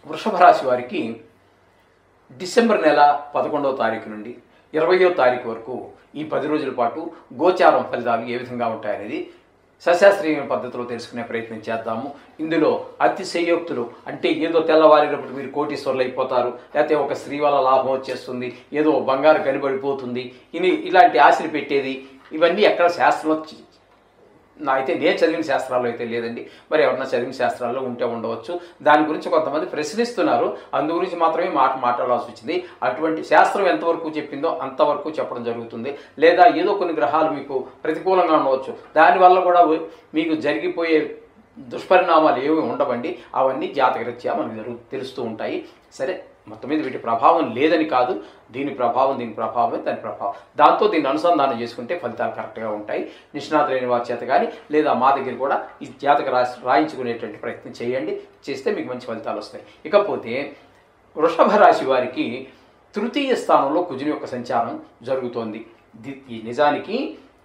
వృషభ రాశి వారికి డిసెంబర్ నెల పదకొండవ తారీఖు నుండి ఇరవయో తారీఖు వరకు ఈ పది రోజుల పాటు గోచారం ఫలితాలు ఏ విధంగా ఉంటాయనేది సశాస్త్రీయ పద్ధతిలో తెలుసుకునే ప్రయత్నం చేద్దాము ఇందులో అతిశయోక్తులు అంటే ఏదో తెల్లవారినప్పుడు మీరు కోటీశ్వర్లు అయిపోతారు లేకపోతే ఒక స్త్రీ వల్ల లాభం వచ్చేస్తుంది ఏదో బంగారు కనిపడిపోతుంది ఇని ఇలాంటి ఆశలు పెట్టేది ఇవన్నీ ఎక్కడ శాస్త్రంలో చి- నా అయితే నేను చదివిన శాస్త్రాల్లో అయితే లేదండి మరి ఎవరన్నా చదివిన శాస్త్రాల్లో ఉంటే ఉండవచ్చు దాని గురించి కొంతమంది ప్రశ్నిస్తున్నారు అందు గురించి మాత్రమే మాట మాట్లాడాల్సి వచ్చింది అటువంటి శాస్త్రం ఎంతవరకు చెప్పిందో అంతవరకు చెప్పడం జరుగుతుంది లేదా ఏదో కొన్ని గ్రహాలు మీకు ప్రతికూలంగా ఉండవచ్చు దానివల్ల కూడా మీకు జరిగిపోయే దుష్పరిణామాలు ఏమి ఉండవండి అవన్నీ జాతకరీత్యా మనకు జరుగు తెలుస్తూ ఉంటాయి సరే మొత్తం మీద వీటి ప్రభావం లేదని కాదు దీని ప్రభావం దీని ప్రభావమే దాని ప్రభావం దాంతో దీన్ని అనుసంధానం చేసుకుంటే ఫలితాలు కరెక్ట్గా ఉంటాయి నిష్ణాతులైన వారి చేత కానీ లేదా మా దగ్గర కూడా ఈ జాతక రాసి రాయించుకునేటువంటి ప్రయత్నం చేయండి చేస్తే మీకు మంచి ఫలితాలు వస్తాయి ఇకపోతే వృషభ రాశి వారికి తృతీయ స్థానంలో కుజుని యొక్క సంచారం జరుగుతోంది ది- ఈ నిజానికి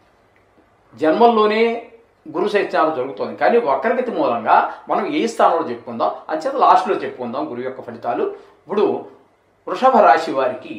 జన్మల్లోనే గురు సంచారం జరుగుతోంది కానీ వక్రగతి మూలంగా మనం ఏ స్థానంలో చెప్పుకుందాం అంచేత లాస్ట్లో చెప్పుకుందాం గురువు యొక్క ఫలితాలు ఇప్పుడు వృషభ రాశి వారికి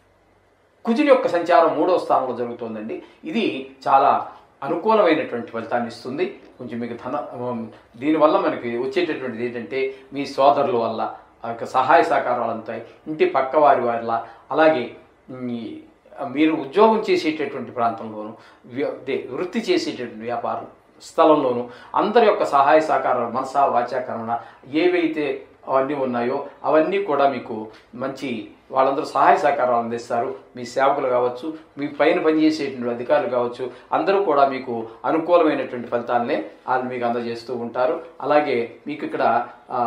కుజుని యొక్క సంచారం మూడవ స్థానంలో జరుగుతోందండి ఇది చాలా అనుకూలమైనటువంటి ఫలితాన్ని ఇస్తుంది కొంచెం మీకు ధన ఉమ్, దీనివల్ల మనకి వచ్చేటటువంటిది ఏంటంటే మీ సోదరుల వల్ల ఆ యొక్క సహాయ సహకారాలు అందుతాయి ఇంటి పక్క వారి వల్ల అలాగే ఉమ్, ఈ మీరు ఉద్యోగం చేసేటటువంటి ప్రాంతంలోను వ్య- దే- వృత్తి చేసేటటువంటి వ్యాపారం స్థలంలోను అందరి యొక్క సహాయ సహకారాలు మనసా వాచాకరణ ఏవైతే అవన్నీ ఉన్నాయో అవన్నీ కూడా మీకు మంచి వాళ్ళందరూ సహాయ సహకారాలు అందిస్తారు మీ సేవకులు కావచ్చు మీ పైన పనిచేసేటువంటి అధికారులు కావచ్చు అందరూ కూడా మీకు అనుకూలమైనటువంటి ఫలితాలనే వాళ్ళు మీకు అందజేస్తూ ఉంటారు అలాగే మీకు ఇక్కడ ఆ,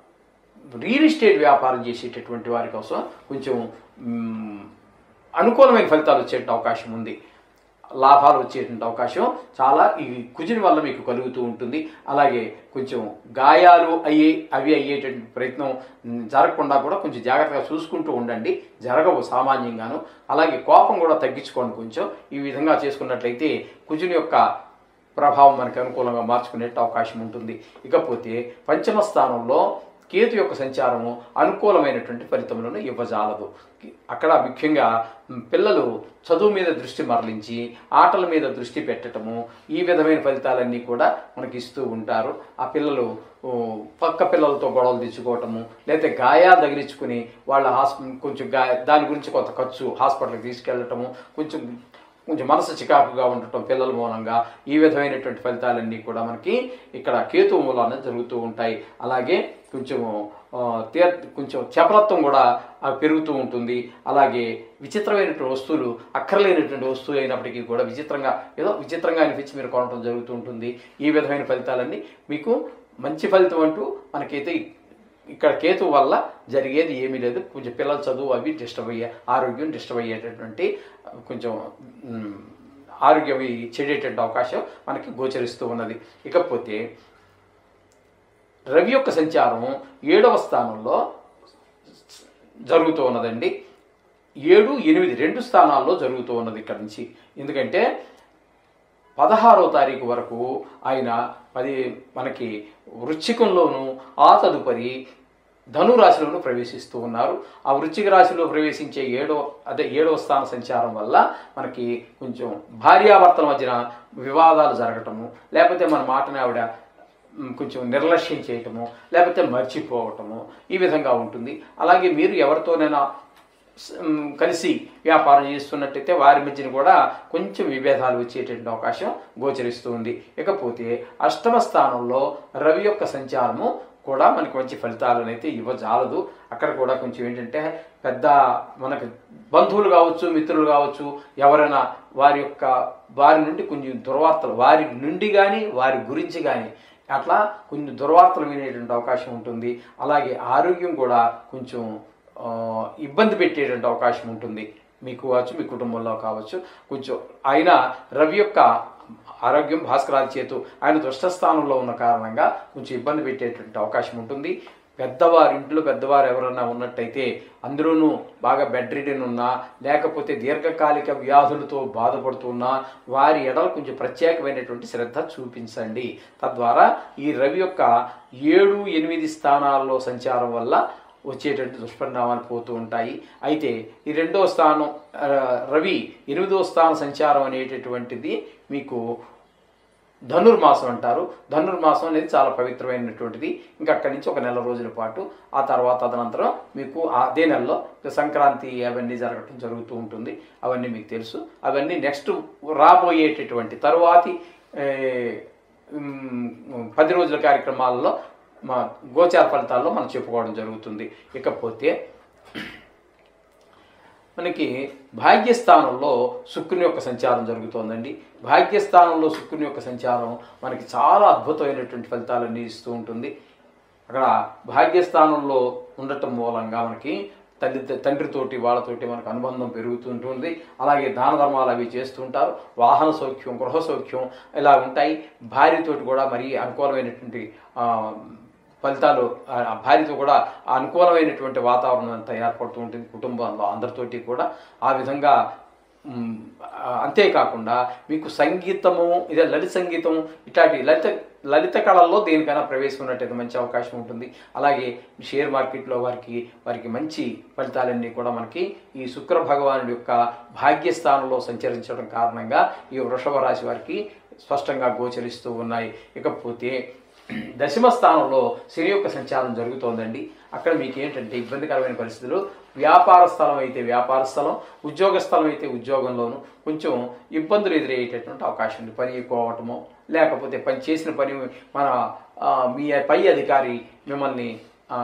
రియల్ ఎస్టేట్ వ్యాపారం చేసేటటువంటి వారి కోసం కొంచెం మ్, అనుకూలమైన ఫలితాలు వచ్చేట అవకాశం ఉంది లాభాలు వచ్చేటువంటి అవకాశం చాలా ఈ కుజుని వల్ల మీకు కలుగుతూ ఉంటుంది అలాగే కొంచెం గాయాలు అయ్యే అవి అయ్యేటువంటి ప్రయత్నం మ్, జరగకుండా కూడా కొంచెం జాగ్రత్తగా చూసుకుంటూ ఉండండి జరగవు సామాన్యంగాను అలాగే కోపం కూడా తగ్గించుకోండి కొంచెం ఈ విధంగా చేసుకున్నట్లయితే కుజుని యొక్క ప్రభావం మనకి అనుకూలంగా మార్చుకునే అవకాశం ఉంటుంది ఇకపోతే పంచమ స్థానంలో కేతు యొక్క సంచారము అనుకూలమైనటువంటి ఫలితములను ఇవ్వజాలదు అక్కడ ముఖ్యంగా మ్, పిల్లలు చదువు మీద దృష్టి మరలించి ఆటల మీద దృష్టి పెట్టటము ఈ విధమైన ఫలితాలన్నీ కూడా మనకి ఇస్తూ ఉంటారు ఆ పిల్లలు ఓ, పక్క పిల్లలతో గొడవలు తెచ్చుకోవటము లేకపోతే గాయాలు తగిలించుకుని వాళ్ళ హాస్ప కొంచెం గా దాని గురించి కొంత ఖర్చు హాస్పిటల్కి తీసుకెళ్ళటము కొంచెం కొంచెం మనసు చికాకుగా ఉండటం పిల్లల మూలంగా ఈ విధమైనటువంటి ఫలితాలన్నీ కూడా మనకి ఇక్కడ కేతు మూలాన జరుగుతూ ఉంటాయి అలాగే కొంచెము ఆ, తీర్ కొంచెం చపలత్వం కూడా ఆ, పెరుగుతూ ఉంటుంది అలాగే విచిత్రమైనటువంటి వస్తువులు అక్కర్లేనటువంటి వస్తువు అయినప్పటికీ కూడా విచిత్రంగా ఏదో విచిత్రంగా అనిపించి మీరు కొనడం జరుగుతూ ఉంటుంది ఈ విధమైన ఫలితాలన్నీ మీకు మంచి ఫలితం అంటూ మనకైతే ఇక్కడ కేతు వల్ల జరిగేది ఏమీ లేదు కొంచెం పిల్లల చదువు అవి డిస్టర్బ్ అయ్యే ఆరోగ్యం డిస్టర్బ్ అయ్యేటటువంటి కొంచెం మ్, ఆరోగ్యం ఈ చెడేటువంటి అవకాశం మనకి గోచరిస్తూ ఉన్నది ఇకపోతే రవి యొక్క సంచారం ఏడవ స్థానంలో జరుగుతూ ఉన్నదండి ఏడు ఎనిమిది రెండు స్థానాల్లో జరుగుతూ ఉన్నది ఇక్కడ నుంచి ఎందుకంటే పదహారో తారీఖు వరకు ఆయన పది మనకి వృశ్చికంలోను ఆ తదుపరి ధనురాశిలోను ప్రవేశిస్తూ ఉన్నారు ఆ వృశ్చిక రాశిలో ప్రవేశించే ఏడో అదే ఏడవ స్థాన సంచారం వల్ల మనకి కొంచెం భార్యాభర్తల మధ్యన వివాదాలు జరగటము లేకపోతే మన మాటని ఆవిడ మ్, కొంచెం నిర్లక్ష్యం చేయటము లేకపోతే మర్చిపోవటము ఈ విధంగా ఉంటుంది అలాగే మీరు ఎవరితోనైనా స- మ్, కలిసి వ్యాపారం చేస్తున్నట్టయితే వారి మధ్యన కూడా కొంచెం విభేదాలు వచ్చేటువంటి అవకాశం గోచరిస్తూ ఉంది ఇకపోతే అష్టమ స్థానంలో రవి యొక్క సంచారము కూడా మనకి మంచి ఫలితాలను అయితే ఇవ్వజాలదు అక్కడ కూడా కొంచెం ఏంటంటే పెద్ద మనకు బంధువులు కావచ్చు మిత్రులు కావచ్చు ఎవరైనా వారి యొక్క వారి నుండి కొంచెం దుర్వార్తలు వారి నుండి కానీ వారి గురించి కానీ అట్లా కొన్ని దుర్వార్తలు వినేటువంటి అవకాశం ఉంటుంది అలాగే ఆరోగ్యం కూడా కొంచెం ఆ, ఇబ్బంది పెట్టేటువంటి అవకాశం ఉంటుంది మీకు కావచ్చు మీ కుటుంబంలో కావచ్చు కొంచెం ఆయన రవి యొక్క ఆరోగ్యం భాస్కరాది చేతు ఆయన దుష్టస్థానంలో ఉన్న కారణంగా కొంచెం ఇబ్బంది పెట్టేటువంటి అవకాశం ఉంటుంది పెద్దవారు ఇంట్లో పెద్దవారు ఎవరన్నా ఉన్నట్టయితే అందులోనూ బాగా బెడ్ రిడెన్ ఉన్నా లేకపోతే దీర్ఘకాలిక వ్యాధులతో బాధపడుతున్నా వారి ఎడల కొంచెం ప్రత్యేకమైనటువంటి శ్రద్ధ చూపించండి తద్వారా ఈ రవి యొక్క ఏడు ఎనిమిది స్థానాల్లో సంచారం వల్ల వచ్చేటటువంటి దుష్పరిణామాలు పోతూ ఉంటాయి అయితే ఈ రెండో స్థానం ఆ, రవి ఎనిమిదో స్థాన సంచారం అనేటటువంటిది మీకు ధనుర్మాసం అంటారు ధనుర్మాసం అనేది చాలా పవిత్రమైనటువంటిది ఇంకా అక్కడి నుంచి ఒక నెల రోజుల పాటు ఆ తర్వాత తదనంతరం మీకు అదే నెలలో సంక్రాంతి అవన్నీ జరగటం జరుగుతూ ఉంటుంది అవన్నీ మీకు తెలుసు అవన్నీ నెక్స్ట్ రాబోయేటటువంటి తరువాతి ఏ, ఉమ్, పది రోజుల కార్యక్రమాలలో మా గోచార ఫలితాల్లో మనం చెప్పుకోవడం జరుగుతుంది ఇకపోతే మనకి భాగ్యస్థానంలో శుక్రుని యొక్క సంచారం జరుగుతోందండి భాగ్యస్థానంలో శుక్రుని యొక్క సంచారం మనకి చాలా అద్భుతమైనటువంటి ఫలితాలన్నీ ఇస్తూ ఉంటుంది అక్కడ భాగ్యస్థానంలో ఉండటం మూలంగా మనకి తల్లి తండ్రితోటి వాళ్ళతోటి మనకు అనుబంధం పెరుగుతుంటుంది అలాగే దాన ధర్మాలు అవి చేస్తుంటారు వాహన సౌఖ్యం గృహ సౌఖ్యం ఇలా ఉంటాయి భార్యతోటి కూడా మరీ అనుకూలమైనటువంటి ఆ, ఫలితాలు ఆ ఆ భార్యతో కూడా ఆ అనుకూలమైనటువంటి వాతావరణం అంతా ఏర్పడుతూ ఉంటుంది కుటుంబంలో అందరితోటి కూడా ఆ విధంగా మ్, ఆ, అంతేకాకుండా మీకు సంగీతము ఇదే లలిత సంగీతం ఇట్లాంటి లలిత లలిత కళల్లో దేనికైనా ప్రవేశం ఉన్నట్టయితే మంచి అవకాశం ఉంటుంది అలాగే షేర్ మార్కెట్లో వారికి వారికి మంచి ఫలితాలన్నీ కూడా మనకి ఈ శుక్ర భగవానుడి యొక్క భాగ్యస్థానంలో సంచరించడం కారణంగా ఈ వృషభ రాశి వారికి స్పష్టంగా గోచరిస్తూ ఉన్నాయి ఇకపోతే దశమ స్థానంలో శని యొక్క సంచారం జరుగుతోందండి అక్కడ మీకు ఏంటంటే ఇబ్బందికరమైన పరిస్థితులు వ్యాపార స్థలం అయితే వ్యాపార స్థలం ఉద్యోగ స్థలం అయితే ఉద్యోగంలోనూ కొంచెం ఇబ్బందులు ఎదురయ్యేటటువంటి అవకాశం ఉంది పని ఎక్కువ అవటమో లేకపోతే పని చేసిన పని మన ఆ, మీ పై అధికారి మిమ్మల్ని ఆ,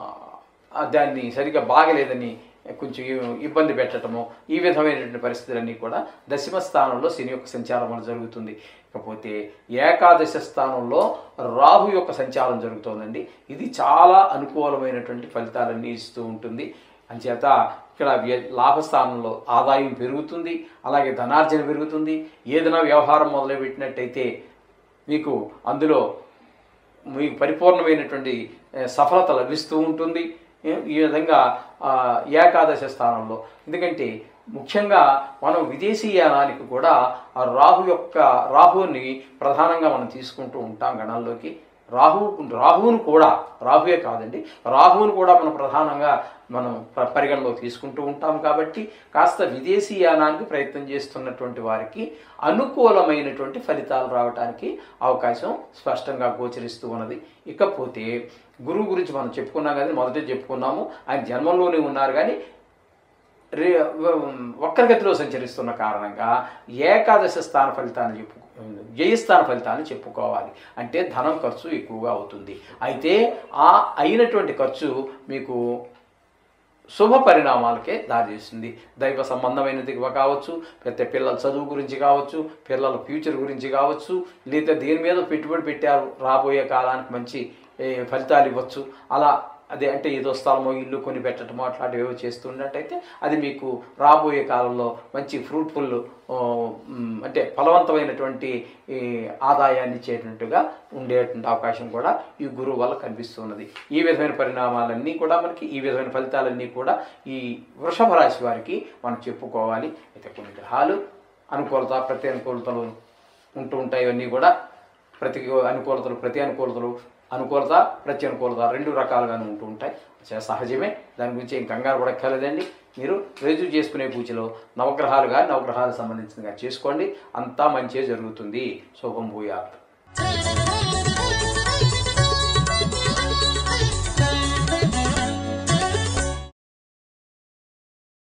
ఆ, దాన్ని సరిగ్గా బాగలేదని కొంచెం ఇబ్బంది పెట్టడము ఈ విధమైనటువంటి పరిస్థితులన్నీ కూడా దశమ స్థానంలో శని యొక్క సంచారం వల్ల జరుగుతుంది ఇకపోతే ఏకాదశ స్థానంలో రాహు యొక్క సంచారం జరుగుతోందండి ఇది చాలా అనుకూలమైనటువంటి ఫలితాలన్నీ ఇస్తూ ఉంటుంది అంచేత ఇక్కడ వ్య- లాభస్థానంలో ఆదాయం పెరుగుతుంది అలాగే ధనార్జన పెరుగుతుంది ఏదైనా వ్యవహారం మొదలుపెట్టినట్టయితే మీకు అందులో మీకు పరిపూర్ణమైనటువంటి ఏ, సఫలత లభిస్తూ ఉంటుంది ఏ- ఈ విధంగా ఆ, ఏకాదశ స్థానంలో ఎందుకంటే ముఖ్యంగా మనం విదేశీయానానికి కూడా ఆ రాహు యొక్క రాహుని ప్రధానంగా మనం తీసుకుంటూ ఉంటాం గణాల్లోకి రాహు రాహువును కూడా రాహువే కాదండి రాహువును కూడా మనం ప్రధానంగా మనం ప- పరిగణలో తీసుకుంటూ ఉంటాం కాబట్టి కాస్త విదేశీయానానికి ప్రయత్నం చేస్తున్నటువంటి వారికి అనుకూలమైనటువంటి ఫలితాలు రావడానికి అవకాశం స్పష్టంగా గోచరిస్తూ ఉన్నది ఇకపోతే గురువు గురించి మనం చెప్పుకున్నాం కదా మొదటే చెప్పుకున్నాము ఆయన జన్మంలోనే ఉన్నారు కానీ రే వక్రగతిలో సంచరిస్తున్న కారణంగా ఏకాదశ స్థాన ఫలితాన్ని చెప్పు జయస్థాన ఫలితాన్ని చెప్పుకోవాలి అంటే ధనం ఖర్చు ఎక్కువగా అవుతుంది అయితే ఆ అయినటువంటి ఖర్చు మీకు శుభ పరిణామాలకే దారితీస్తుంది దైవ సంబంధమైనది కావచ్చు పెద్ద పిల్లల చదువు గురించి కావచ్చు పిల్లల ఫ్యూచర్ గురించి కావచ్చు లేదా దేని మీద పెట్టుబడి పెట్టారు రాబోయే కాలానికి మంచి ఏ, ఫలితాలు ఇవ్వచ్చు అలా అదే అంటే ఏదో స్థలమో ఇల్లు కొని పెట్టడమో అట్లాంటివి ఏవో చేస్తున్నట్టయితే అది మీకు రాబోయే కాలంలో మంచి ఫ్రూట్ఫుల్ అంటే ఫలవంతమైనటువంటి ఈ, ఆదాయాన్ని ఇచ్చేటట్టుగా ఉండేటువంటి అవకాశం కూడా ఈ గురువు వల్ల కనిపిస్తున్నది ఈ విధమైన పరిణామాలన్నీ కూడా మనకి ఈ విధమైన ఫలితాలన్నీ కూడా ఈ వృషభ రాశి వారికి మనం చెప్పుకోవాలి అయితే కొన్ని గ్రహాలు అనుకూలత ప్రతి అనుకూలతలు ఉంటూ ఉంటాయి ఇవన్నీ కూడా ప్రతి అనుకూలతలు ప్రతి అనుకూలతలు అనుకూలత ప్రతి అనుకూలత రెండు రకాలుగానే ఉంటూ ఉంటాయి చే- సహజమే దాని గురించి ఏం కంగారు పడక్కర్లేదండి మీరు రుజువు చేసుకునే పూజలో నవగ్రహాలుగా నవగ్రహాలకు సంబంధించినగా చేసుకోండి అంతా మంచిగా జరుగుతుంది శుభం భూయాత్ Thank you.